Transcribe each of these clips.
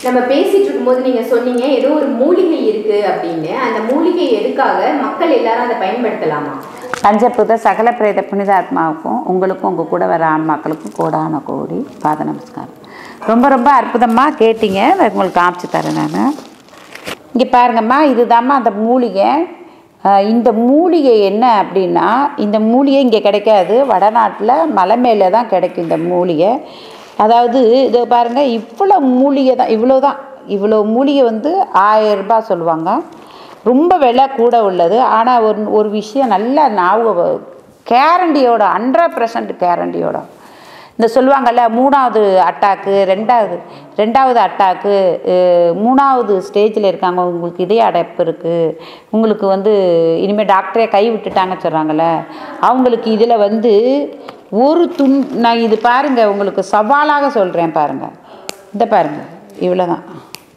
நம்ம பேசிட்டு இருக்கும்போது நீங்க சொன்னீங்க ஏதோ ஒரு மூலிகை இருக்கு அப்படின்னு அந்த மூலிகை எதுக்காக மக்கள் எல்லாரும் அதை பயன்படுத்தலாமா பஞ்சபூத சகல பிரேத புனித ஆத்மாவுக்கும் உங்களுக்கும் உங்கள் கூட வர ஆன்மாக்களுக்கும் கோடான கோடி பாத நமஸ்காரம் ரொம்ப ரொம்ப அற்புதமாக கேட்டீங்க அதை உங்களுக்கு காமிச்சு தரேன் நான் இங்கே பாருங்கம்மா இதுதாம்மா அந்த மூலிகை அஹ் இந்த மூலிகை என்ன அப்படின்னா இந்த மூலிகை இங்கே கிடைக்காது வடநாட்டில் மலை மேலே தான் கிடைக்கும் இந்த மூலிகை அதாவது இது பாருங்கள் இவ்வளோ மூலிகை தான் இவ்வளோ தான் இவ்வளோ மூலிகை வந்து ஆயிரம் ரூபாய் சொல்லுவாங்க ரொம்ப விலை கூட உள்ளது ஆனால் ஒரு ஒரு விஷயம் நல்லா ஞாபகம் கேரண்டியோட ஹண்ட்ரட் பர்சன்ட் கேரண்டியோட இந்த சொல்லுவாங்கல்ல மூணாவது அட்டாக்கு ரெண்டாவது ரெண்டாவது அட்டாக்கு அஹ், மூணாவது ஸ்டேஜில் இருக்காங்க உங்களுக்கு இதய அடைப்பு இருக்குது உங்களுக்கு வந்து இனிமேல் டாக்டரே கை விட்டுட்டாங்க சொல்கிறாங்கல்ல அவங்களுக்கு இதில் வந்து ஒரு துண் நான் இது பாருங்கள் உங்களுக்கு சவாலாக சொல்கிறேன் பாருங்கள் இந்த பாருங்கள் இவ்வளோ தான்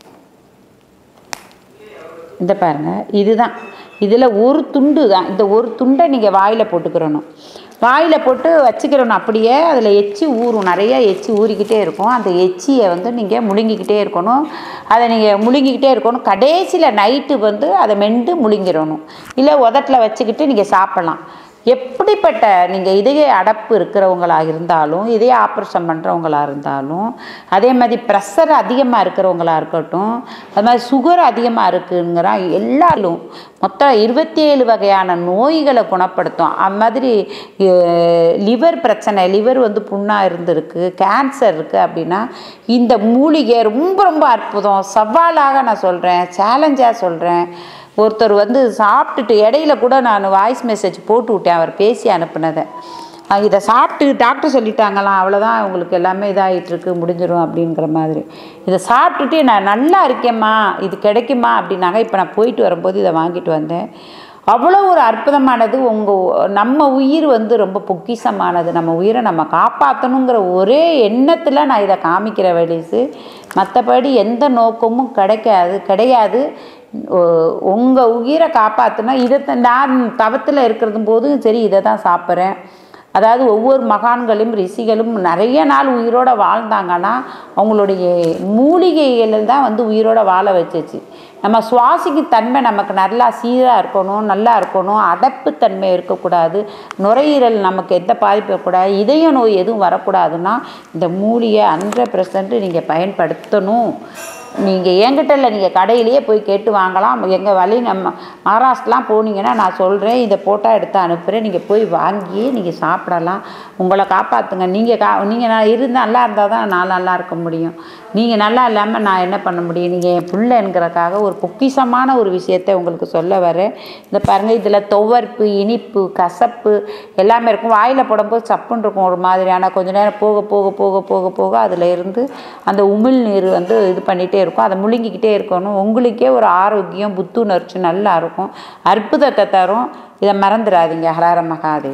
இந்த பாருங்க இதுதான் இதில் ஒரு துண்டு தான் இந்த ஒரு துண்டை நீங்கள் வாயில் போட்டுக்கிறணும் வாயில் போட்டு வச்சுக்கிறணும் அப்படியே அதில் எச்சி ஊறும் நிறைய எச்சி ஊறிக்கிட்டே இருக்கும் அந்த எச்சியை வந்து நீங்கள் முழுங்கிக்கிட்டே இருக்கணும் அதை நீங்கள் முழுங்கிக்கிட்டே இருக்கணும் கடைசியில் நைட்டு வந்து அதை மெண்டு முழுங்கிடணும் இல்லை உதட்டில் வச்சுக்கிட்டு நீங்கள் சாப்பிட்லாம் எப்படிப்பட்ட நீங்கள் இதய அடப்பு இருக்கிறவங்களாக இருந்தாலும் இதய ஆப்ரேஷன் பண்ணுறவங்களா இருந்தாலும் அதே மாதிரி ப்ரெஷர் அதிகமாக இருக்கிறவங்களா இருக்கட்டும் அது மாதிரி சுகர் அதிகமாக இருக்குங்கிற எல்லாரும் மொத்தம் இருபத்தி ஏழு வகையான நோய்களை குணப்படுத்தும் அது மாதிரி லிவர் பிரச்சனை லிவர் வந்து புண்ணாக இருந்திருக்கு கேன்சர் இருக்குது அப்படின்னா இந்த மூலிகை ரொம்ப ரொம்ப அற்புதம் சவாலாக நான் சொல்கிறேன் சேலஞ்சாக சொல்கிறேன் ஒருத்தர் வந்து சாப்பிட்டுட்டு இடையில கூட நான் வாய்ஸ் மெசேஜ் போட்டு விட்டேன் அவர் பேசி அனுப்புனதை அஹ் இதை சாப்பிட்டு டாக்டர் சொல்லிட்டாங்களாம் அவ்வளோதான் உங்களுக்கு எல்லாமே இதாகிட்டு இருக்கு முடிஞ்சிடும் அப்படிங்கிற மாதிரி இதை சாப்பிட்டுட்டு நான் நல்லா இருக்கேம்மா இது கிடைக்குமா அப்படின்னாங்க இப்போ நான் போயிட்டு வரும்போது இதை வாங்கிட்டு வந்தேன் அவ்வளோ ஒரு அற்புதமானது உங்கள் நம்ம உயிர் வந்து ரொம்ப பொக்கிஷமானது நம்ம உயிரை நம்ம காப்பாற்றணுங்கிற ஒரே எண்ணத்தில் நான் இதை காமிக்கிற வயசு மற்றபடி எந்த நோக்கமும் கிடைக்காது கிடையாது உங்கள் உயிரை காப்பாற்றினா இதை தான் நான் தவத்தில் இருக்கிறது போதும் சரி இதை தான் சாப்பிட்றேன் அதாவது ஒவ்வொரு மகான்களும் ரிஷிகளும் நிறைய நாள் உயிரோட வாழ்ந்தாங்கன்னா அவங்களுடைய மூலிகைகள் தான் வந்து உயிரோட வாழ வச்சுச்சு நம்ம சுவாசிக்கும் தன்மை நமக்கு நல்லா சீராக இருக்கணும் நல்லா இருக்கணும் அடப்பு தன்மை இருக்கக்கூடாது நுரையீரல் நமக்கு எந்த பாதிப்பு இருக்கக்கூடாது இதய நோய் எதுவும் வரக்கூடாதுன்னா இந்த மூலிகை ஹண்ட்ரட் பர்சன்ட் நீங்கள் பயன்படுத்தணும் நீங்கள் என்கிட்ட இல்லை நீங்கள் கடையிலேயே போய் கேட்டு வாங்கலாம் எங்கள் வழி நம்ம மகாராஷ்டிரலாம் போனீங்கன்னா நான் சொல்கிறேன் இதை போட்டோ எடுத்து அனுப்புகிறேன் நீங்கள் போய் வாங்கி நீங்கள் சாப்பிடலாம் உங்களை காப்பாற்றுங்க நீங்கள் கா நீங்கள் நான் இருந்து நல்லா இருந்தால் தான் நான் நல்லா இருக்க முடியும் நீங்கள் நல்லா இல்லாமல் நான் என்ன பண்ண முடியும் நீங்கள் என் பிள்ளைங்கிறக்காக ஒரு பொக்கிஷமான ஒரு விஷயத்தை உங்களுக்கு சொல்ல வரேன் இந்த பாருங்கள் இதில் துவர்ப்பு இனிப்பு கசப்பு எல்லாமே இருக்கும் வாயில் போடும்போது சப்புன்னு இருக்கும் ஒரு மாதிரியான கொஞ்ச நேரம் போக போக போக போக போக அதில் இருந்து அந்த உமிழ் நீர் வந்து இது பண்ணிகிட்டே இருக்கும் அதை முழுங்கிக்கிட்டே இருக்கணும் உங்களுக்கே ஒரு ஆரோக்கியம் புத்துணர்ச்சி நல்லா இருக்கும் அற்புதத்தை தரும் இதை மறந்துடாதீங்க ஹரார மகாதேவ்